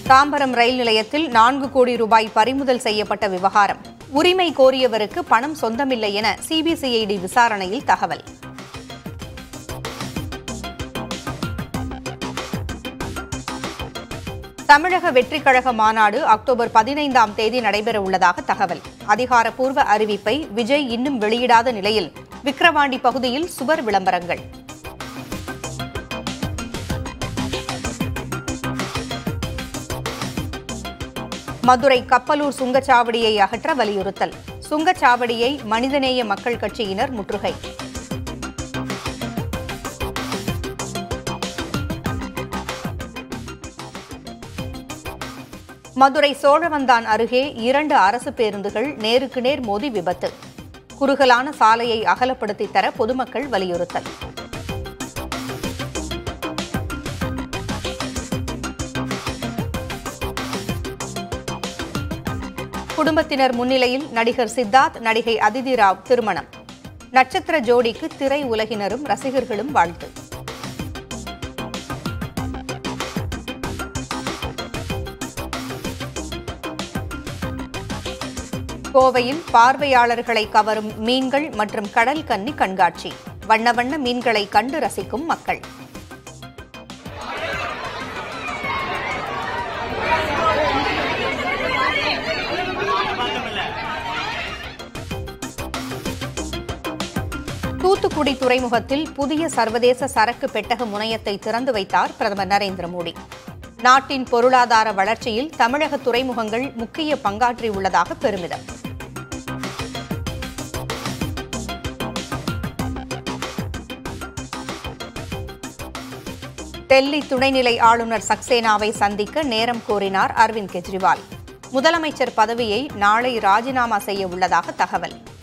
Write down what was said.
தாம்பரம் ரயில் நிலையத்தில் நான்கு கோடி ரூபாய் பறிமுதல் செய்யப்பட்ட விவகாரம் உரிமை கோரியவருக்கு பணம் சொந்தமில்லை என சிபிசிஐடி விசாரணையில் தகவல் தமிழக வெற்றிக் கழக மாநாடு அக்டோபர் பதினைந்தாம் தேதி நடைபெறவுள்ளதாக தகவல் அதிகாரப்பூர்வ அறிவிப்பை விஜய் இன்னும் வெளியிடாத நிலையில் விக்கிரவாண்டி பகுதியில் சுவர் விளம்பரங்கள் மதுரை கப்பலூர் சுங்கச்சாவடியை அகற்ற வலியுறுத்தல் சுங்கச்சாவடியை மனிதநேய மக்கள் கட்சியினர் முற்றுகை மதுரை சோழவந்தான் அருகே இரண்டு அரசு பேருந்துகள் நேருக்கு நேர் மோதி விபத்து குறுகலான சாலையை அகலப்படுத்தி தர பொதுமக்கள் வலியுறுத்தல் குடும்பத்தினர் முன்னிலையில் நடிகர் சித்தார்த் நடிகை அதிதி ராவ் திருமணம் நட்சத்திர ஜோடிக்கு திரை உலகினரும் ரசிகர்களும் வாழ்த்து கோவையில் பார்வையாளர்களை கவரும் மீன்கள் மற்றும் கடல் கன்னி கண்காட்சி வண்ண வண்ண மீன்களை கண்டு ரசிக்கும் மக்கள் தூத்துக்குடி துறைமுகத்தில் புதிய சர்வதேச சரக்கு பெட்டக முனையத்தை திறந்து வைத்தார் பிரதமர் நரேந்திர மோடி நாட்டின் பொருளாதார வளர்ச்சியில் தமிழக துறைமுகங்கள் முக்கிய பங்காற்றியுள்ளதாக பெருமிதம் டெல்லி துணைநிலை ஆளுநர் சக்சேனாவை சந்திக்க நேரம் கோரினார் அரவிந்த் கெஜ்ரிவால் முதலமைச்சர் பதவியை நாளை ராஜினாமா செய்ய உள்ளதாக தகவல்